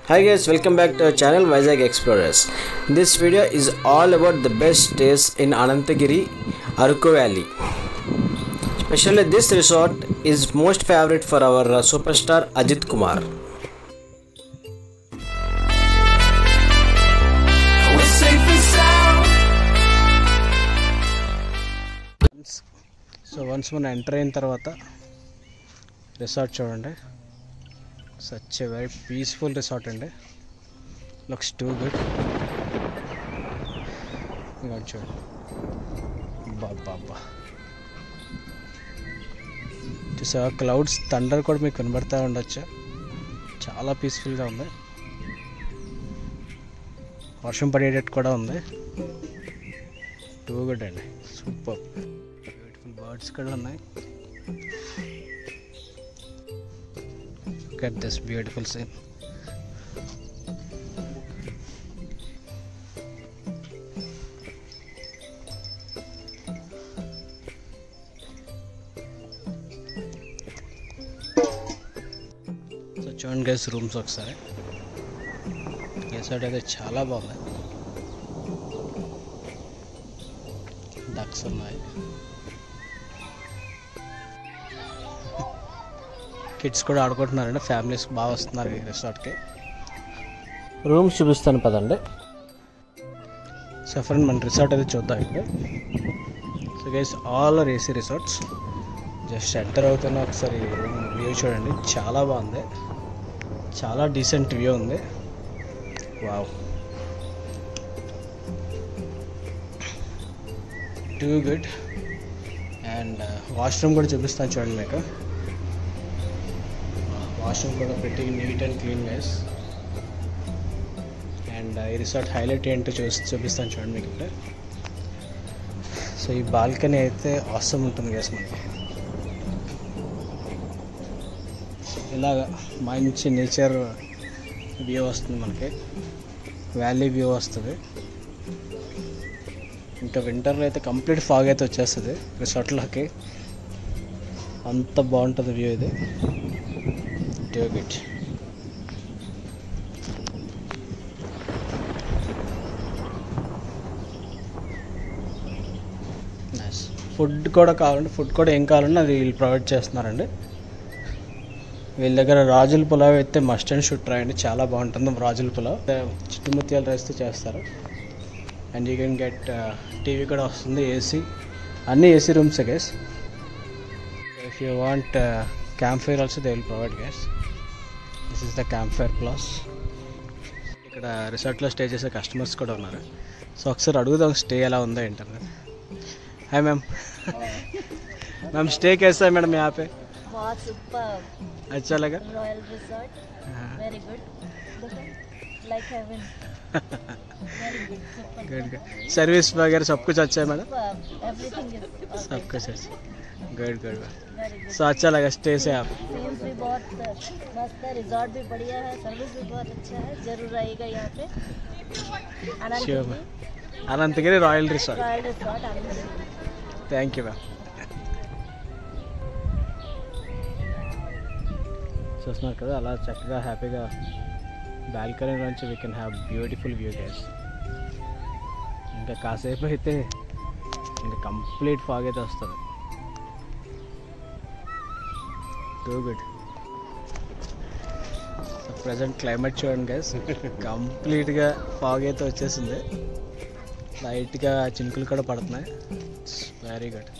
Hi guys, welcome back to our channel Vizag Explorers. This video is all about the best stays in Anantagiri, Aruku Valley. Especially this resort is most favorite for our uh, superstar Ajit Kumar. We're safe and sound. So once మనం enter అయిన తర్వాత resort చూడండి such a very peaceful resort అండి looks too good ఇంకా చూడండి బాబా చూసా clouds thunder కూడా మీకు కనబడతా ఉండొచ్చు చాలా పీస్ఫుల్గా ఉంది వర్షం పడేటట్టు కూడా ఉంది టూ గుడ్ అండి సూపర్ బ్యూటిఫుల్ బర్డ్స్ కూడా ఉన్నాయి Look at this beautiful scene. So చూడండి గైస్ రూమ్స్ ఒకసారి రిసార్ట్ అయితే చాలా బాగుంది డక్స్ ఉన్నాయి కిడ్స్ కూడా ఆడుకుంటున్నారండి ఫ్యామిలీస్ బాగా వస్తున్నారు ఈ రిసార్ట్కి రూమ్స్ చూపిస్తాను పదండి సో ఫ్రెండ్ మన రిసార్ట్ అయితే చూద్దాం ఇప్పుడు so guys all are AC resorts just enter అవుతున్న ఒకసారి రూమ్ వ్యూ చూడండి చాలా బాగుంది చాలా డీసెంట్ వ్యూ ఉంది wow too good and washroom కూడా చూపిస్తాను చూడండి మీకు వాష్రూమ్ కూడా పెట్టి neat and clean guys and ఈ రిసార్ట్ హైలైట్ ఏంటో చూసి చూపిస్తాను చూడండి మీకు ఇక్కడ సో ఈ బాల్కనీ అయితే అవసరం ఉంటుంది గైస్ మనకి ఇలాగ మంచి నేచర్ వ్యూ వస్తుంది మనకి వ్యాలీ వ్యూ వస్తుంది ఇంకా వింటర్లో అయితే కంప్లీట్ ఫాగ్ అయితే వచ్చేస్తుంది రిసార్ట్లోకి అంత బాగుంటుంది వ్యూ ఇది do it. నైస్ ఫుడ్ కూడా కావాలంటే ఫుడ్ కూడా ఏం కావాలన్నా అది వీళ్ళు ప్రొవైడ్ చేస్తున్నారండి వీళ్ళ దగ్గర రాజుల పులావ్ అయితే మస్ట్ అండ్ షుడ్ ట్రై అండి చాలా బాగుంటుంది రాజుల పులావ్ చిట్టుముత్యాల రైస్తో చేస్తారు and you can get TV కూడా వస్తుంది ఏసీ అన్నీ AC rooms guys if you want campfire also they will provide guys this is the campfire plus ఇక్కడ రిసార్ట్లో స్టే చేసే కస్టమర్స్ కూడా ఉన్నారు సో ఒకసారి అడుగుదాం స్టే ఎలా ఉందో ఏంటన్నది హాయ్ మ్యామ్ మ్యామ్ స్టే कैसा है मैडम यहाँ पे बहुत सुपर अच्छा लगा royal resort very good like heaven very good super good good service वगैरह सब कुछ अच्छा है मैडम एवरीथिंग इज सब कुछ अच्छा good good very good so अच्छा लगा स्टे से आप सीन्स भी बहुत मस्त है रिजॉर्ट भी बढ़िया है सर्विस भी बहुत अच्छा है जरूर आइएगा यहाँ पे Anand Sure, ma'am. Ananthagiri royal resort royal resort Anand thank you ma'am చూస్తున్నారు కదా అలా చక్కగా హ్యాపీగా బాల్కనీ నుంచి we can have beautiful view guys ఇంకా కాసేపు అయితే ఇంకా కంప్లీట్ ఫాగ్ అయితే వస్తుంది టూ గుడ్ ప్రజెంట్ క్లైమేట్ చూడండి గైస్ కంప్లీట్గా ఫాగ్ అయితే వచ్చేసింది లైట్గా చినుకులు కూడా పడుతున్నాయి very good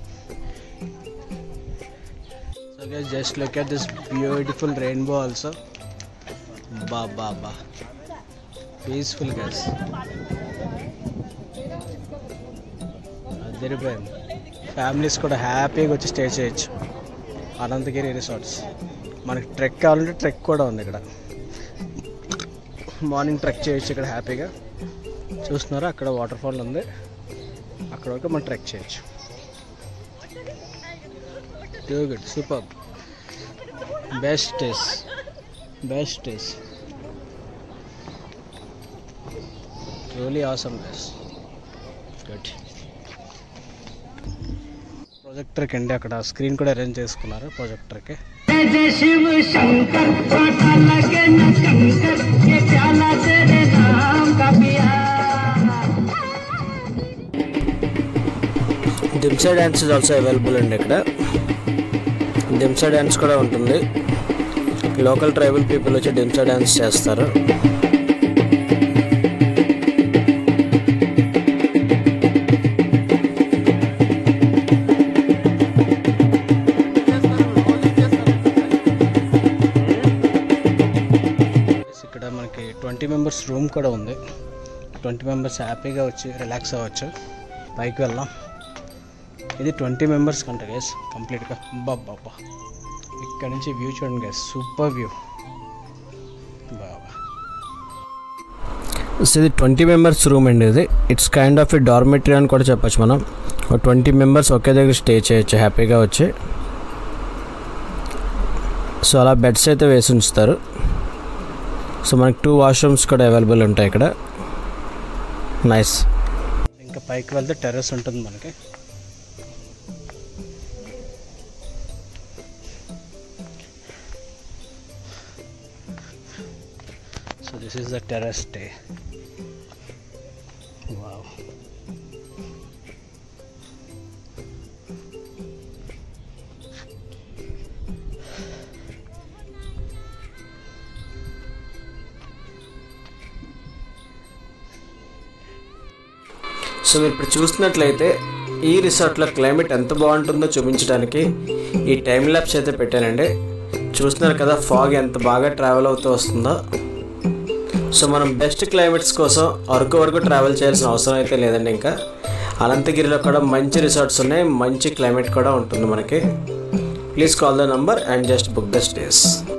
so guys just look at this beautiful rainbow also బా బా బా పీస్ఫుల్ గైస్ అదిరిపోయింది ఫ్యామిలీస్ కూడా హ్యాపీగా వచ్చి స్టే చేయొచ్చు అనంతగిరి రిసార్ట్స్ మనకి ట్రెక్ కావాలంటే ట్రెక్ కూడా ఉంది ఇక్కడ మార్నింగ్ ట్రెక్ చేయొచ్చు ఇక్కడ హ్యాపీగా చూస్తున్నారా అక్కడ వాటర్ ఫాల్ ఉంది అక్కడ వరకు మనం ట్రెక్ చేయొచ్చు too good super best days best days truly awesome days good ప్రొజెక్టర్కి అండి అక్కడ స్క్రీన్ కూడా అరేంజ్ చేసుకున్నారు ప్రొజెక్టర్కి जय शिव शंकर पाटा लगे न कंकर Dhimsa dance is also available అండి ఇక్కడ దింసా డ్యాన్స్ కూడా ఉంటుంది లోకల్ ట్రైబల్ పీపుల్ వచ్చి దింసా డ్యాన్స్ చేస్తారు ఇక్కడ మనకి ట్వంటీ మెంబర్స్ రూమ్ కూడా ఉంది ట్వంటీ మెంబర్స్ హ్యాపీగా వచ్చి రిలాక్స్ అవ్వచ్చు పైకి వెళ్దాం ఇది ట్వంటీ మెంబర్స్ కంట గైస్ కంప్లీట్గా బాబా ఇక్కడ నుంచి వ్యూ చూడండి గైస్ సూపర్ వ్యూ బాబా సో ఇది ట్వంటీ మెంబర్స్ రూమ్ అండి ఇది it's kind of a dormitory అని కూడా చెప్పొచ్చు మనం ఒక ట్వంటీ మెంబర్స్ ఒకే దగ్గర స్టే చేయొచ్చు హ్యాపీగా వచ్చి సో అలా బెడ్స్ అయితే వేసి ఉంచుతారు సో మనకి టూ వాష్రూమ్స్ కూడా అవైలబుల్ ఉంటాయి ఇక్కడ నైస్ ఇంకా పైకి వెళ్తే టెర్రస్ ఉంటుంది మనకి so this is the terrace day wow so మీరు ఇప్పుడు చూస్తున్నట్లయితే ఈ రిసార్ట్లో క్లైమేట్ ఎంత బాగుంటుందో చూపించడానికి ఈ టైం ల్యాబ్స్ అయితే పెట్టానండి చూస్తున్నారు కదా ఫాగ్ ఎంత బాగా ట్రావెల్ అవుతూ వస్తుందో సో మనం బెస్ట్ క్లైమేట్స్ కోసం అరకు వరకు ట్రావెల్ చేయాల్సిన అవసరం అయితే లేదండి ఇంకా అనంతగిరిలో కూడా మంచి రిసార్ట్స్ ఉన్నాయి మంచి క్లైమేట్ కూడా ఉంటుంది మనకి please call the number and just book the stays